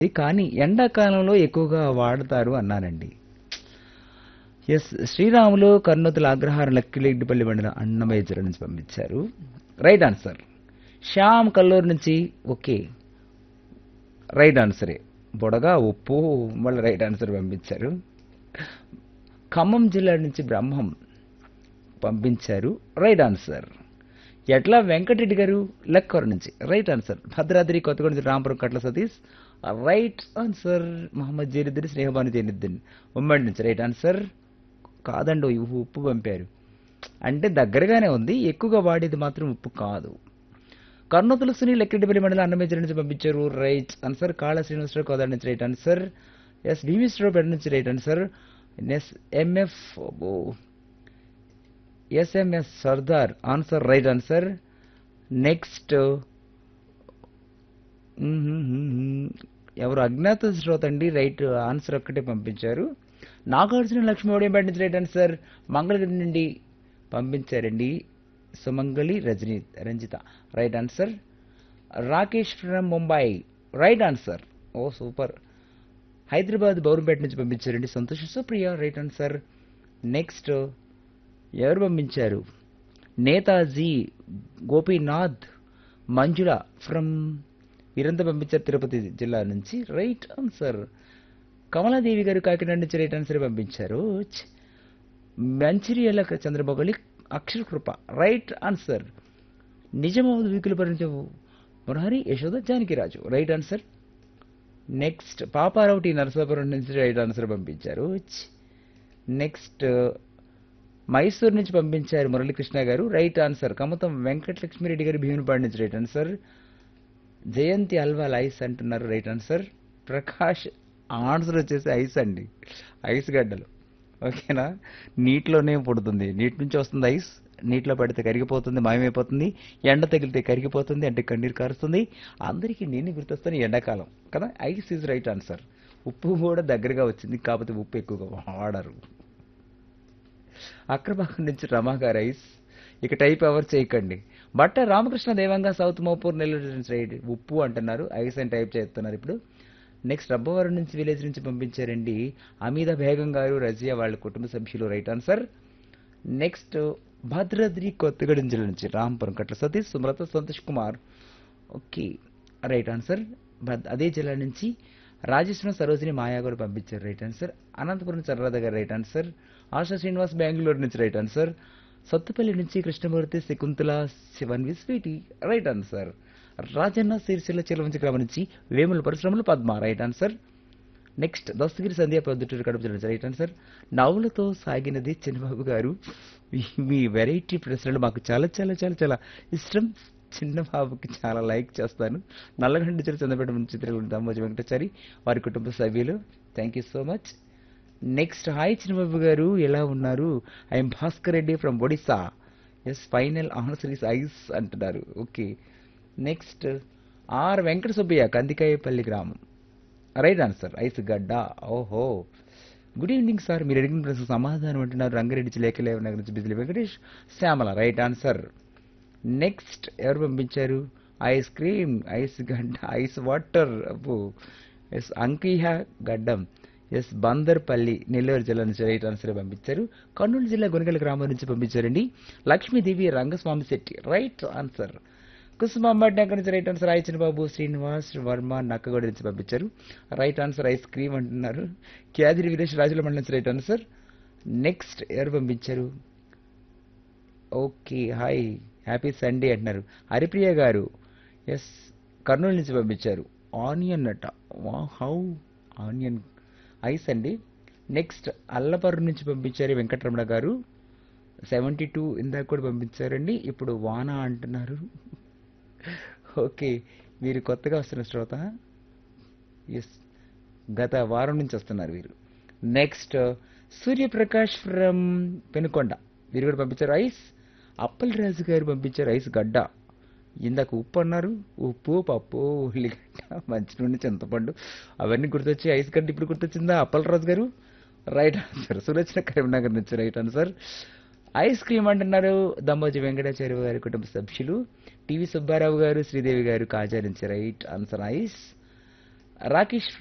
కానీ ఎండాకాలంలో ఎక్కువగా వాడతారు అన్నానండి ఎస్ శ్రీరాములు కర్నూతుల అగ్రహారం లక్కిరెడ్డిపల్లి మండలం అన్నమయ్య జిల్లా నుంచి పంపించారు రైట్ ఆన్సర్ శ్యామ్ కల్లూరు నుంచి ఓకే రైట్ ఆన్సరే బొడగా ఉప్పు మళ్ళీ రైట్ ఆన్సర్ పంపించారు ఖమ్మం జిల్లా నుంచి బ్రహ్మం పంపించారు రైట్ ఆన్సర్ ఎట్లా వెంకటరెడ్డి గారు లక్కవరం నుంచి రైట్ ఆన్సర్ భద్రాద్రి కొత్తగూడెం నుంచి రాంపురం కట్ల సతీష్ రైట్ ఆన్సర్ మహమ్మద్ జైనుద్దీన్ స్నేహబాను జైనుద్దీన్ ఉమ్మడి నుంచి రైట్ ఆన్సర్ కాదండి ఇవి ఉప్పు పంపారు అంటే దగ్గరగానే ఉంది ఎక్కువగా వాడేది మాత్రం ఉప్పు కాదు కర్నూతులు సునీల్ లెక్కిరెడ్డిపల్లి మండలం అన్నమేజర్ నుంచి పంపించారు రైట్ ఆన్సర్ కాళ శ్రీనివాసరావు కోదాడ నుంచి రైట్ ఆన్సర్ ఎస్ భీమేశ్వరరావు పేట నుంచి right answer S MF SMS Sardar answer right answer next ఎవరు అజ్ఞాత శ్రోత అండి రైట్ ఆన్సర్ ఒక్కటే పంపించారు నాగార్జున లక్ష్మీ ఒడియంపేట నుంచి రైట్ ఆన్సర్ మంగళగిరి నుండి పంపించారండి Sumangali Rajani Ranjitha right answer Rakesh from Mumbai right answer ఓ సూపర్ హైదరాబాద్ బౌరంపేట నుంచి పంపించారండి Santosh Supriya right answer next ఎవరు పంపించారు నేతాజీ గోపీనాథ్ మంజుల ఫ్రమ్ వీరంతా పంపించారు తిరుపతి జిల్లా నుంచి రైట్ ఆన్సర్ కమలాదేవి గారు కాకినాడ నుంచి రైట్ ఆన్సర్ పంపించారు ఛ్. మంచిర్యాల చంద్రబాబులి అక్షర కృప రైట్ ఆన్సర్ నిజమవుదు వీకులు పరిచు Murahari Yashoda Janakiraju right answer next Paparao T Narasapuram నుంచి రైట్ ఆన్సర్ పంపించారు ఛ్. నెక్స్ట్ మైసూర్ నుంచి పంపించారు మురళీకృష్ణ గారు రైట్ ఆన్సర్ కమతం వెంకటలక్ష్మిరెడ్డి గారు భీమునిపాడు నుంచి right answer Jayanthi Alwal ice అంటున్నారు రైట్ ఆన్సర్ ప్రకాష్ ఆన్సర్ వచ్చేసి ఐస్ అండి ఐస్ గడ్డలు ఓకేనా నీటిలోనే పుడుతుంది నీటి నుంచి వస్తుంది ఐస్ నీటిలో పడితే కరిగిపోతుంది మాయమైపోతుంది ఎండ తగిలితే కరిగిపోతుంది అంటే కన్నీరు కారుస్తుంది అందరికీ నేను గుర్తొస్తాను ఎండాకాలం కదా ఐస్ ఈజ్ రైట్ ఆన్సర్ ఉప్పు కూడా దగ్గరగా వచ్చింది కాకపోతే ఉప్పు ఎక్కువగా వాడరు అక్రమాకం నుంచి రమాగారు ఐస్ ఇక టైప్ ఎవరు చేయకండి బట్ట రామకృష్ణ దేవంగా సౌత్ మోపూర్ నెల్లూరు నుంచి రైట్ ఉప్పు అంటున్నారు ఐస్ అని టైప్ చేస్తున్నారు ఇప్పుడు నెక్స్ట్ రబ్బవరం నుంచి విలేజ్ నుంచి పంపించారండి అమీద బేగం గారు రజియా వాళ్ళ కుటుంబ సభ్యులు right answer next Bhadradri Kothagudem జిల్లా నుంచి Rampuram Katla Satish Sumalatha Santosh Kumar okay right answer భద్- అదే జిల్లా నుంచి రాజేశ్వరం సరోజిని మాయా కూడా పంపించారు రైట్ ఆన్సర్ అనంతపురం చర్రాద గారు రైట్ ఆన్సర్ ఆశా శ్రీనివాస్ బెంగళూరు నుంచి రైట్ ఆన్సర్ సత్తుపల్లి నుంచి Krishnamurthy Shakuntala Shivan Sweety right answer Rajanna Siricilla చిలవంచి గ్రామం నుంచి వేముల పరిశ్రమలు Padma right answer next Dastagiri Sandhya Proddatur Kadapa జిల్లా నుంచి రైట్ ఆన్సర్ నవ్వులతో సాగినది చిన్నబాబు గారు మీ- మీ వెరైటీ ప్రశ్నలు మాకు చాలా చాలా చాలా చాలా ఇష్టం చిన్నబాబుకి చాలా లైక్ చేస్తాను నల్లగండ జిల్లా చంద్రపేట నుంచి తిరుగుడు దామోజీ వెంకటాచారి వారి కుటుంబ సభ్యులు thank you so much next hi Chinnababu గారు ఎలా ఉన్నారు I'm Bhaskar Reddy from Odisha yes final answer is ice అంటున్నారు okay next R Venkata Subbaiah Kandikayapalli గ్రామం రైట్ ఆన్సర్ ఐస్ గడ్డ ఓహో గుడ్ ఈవినింగ్ సార్ మీరు అడిగిన ప్రశ్న సమాధానం అంటున్నారు రంగారెడ్డి జిల్లా లేఖలేవ నగర్ నుంచి బిజిలి Venkatesh Shyamala right answer next ఎవరు పంపించారు ఐస్ క్రీమ్ ఐస్ గడ్డ ఐస్ వాటర్ అబ్బో ఎస్ అంకిహ గడ్డం ఎస్ బందర్పల్లి నెల్లూరు జిల్లా నుంచి రైట్ ఆన్సర్ పంపించారు కర్నూలు జిల్లా గునగల గ్రామం నుంచి పంపించారండి లక్ష్మీదేవి రంగస్వామి శెట్టి రైట్ ఆన్సర్ కుసుమాంబట్ నగర్ నుంచి రైట్ ఆన్సర్ రాయచంద్ర బాబు శ్రీనివాస్ వర్మ నక్కగూడ నుంచి పంపించారు రైట్ ఆన్సర్ ఐస్ క్రీమ్ అంటున్నారు క్యాదిరి విలేజ్ రాజుల మండలం నుంచి రైట్ ఆన్సర్ నెక్స్ట్ ఎవరు పంపించారు ఓకే హాయ్ హ్యాపీ సండే అంటున్నారు హరిప్రియ గారు ఎస్ కర్నూలు నుంచి పంపించారు ఆనియన్ అట వా హౌ ఆనియన్ ఐస్ అండి నెక్స్ట్ అల్లపర్రు నుంచి పంపించారు వెంకటరమణ గారు సెవెంటీ టూ ఇందాక కూడా పంపించారండి ఇప్పుడు వాన అంటున్నారు ఓకే మీరు కొత్తగా వస్తున్న శ్రోత ఎస్ గత వారం నుంచి వస్తున్నారు వీరు నెక్స్ట్ సూర్యప్రకాష్ ఫ్రమ్ పెనుకొండ వీరు కూడా పంపించారు ఐస్ అప్పల్ రాజు గారు పంపించారు ఐస్ గడ్డ ఇందాక ఉప్పు అన్నారు ఉప్పు పప్పు ఉల్లిగడ్డ మంచి నూనె చింతపండు అవన్నీ గుర్తొచ్చి ఐస్ గడ్డ ఇప్పుడు గుర్తొచ్చిందా అప్పల్ రాజు గారు రైట్ ఆన్సర్ సులోచన కరీంనగర్ నుంచి రైట్ ఆన్సర్ ఐస్ క్రీమ్ అంటున్నారు దమ్మోజి వెంకటాచార్య గారి కుటుంబ సభ్యులు టివి సుబ్బారావు గారు శ్రీదేవి గారు కాజా నుంచి రైట్ ఆన్సర్ ఐస్ రాకేష్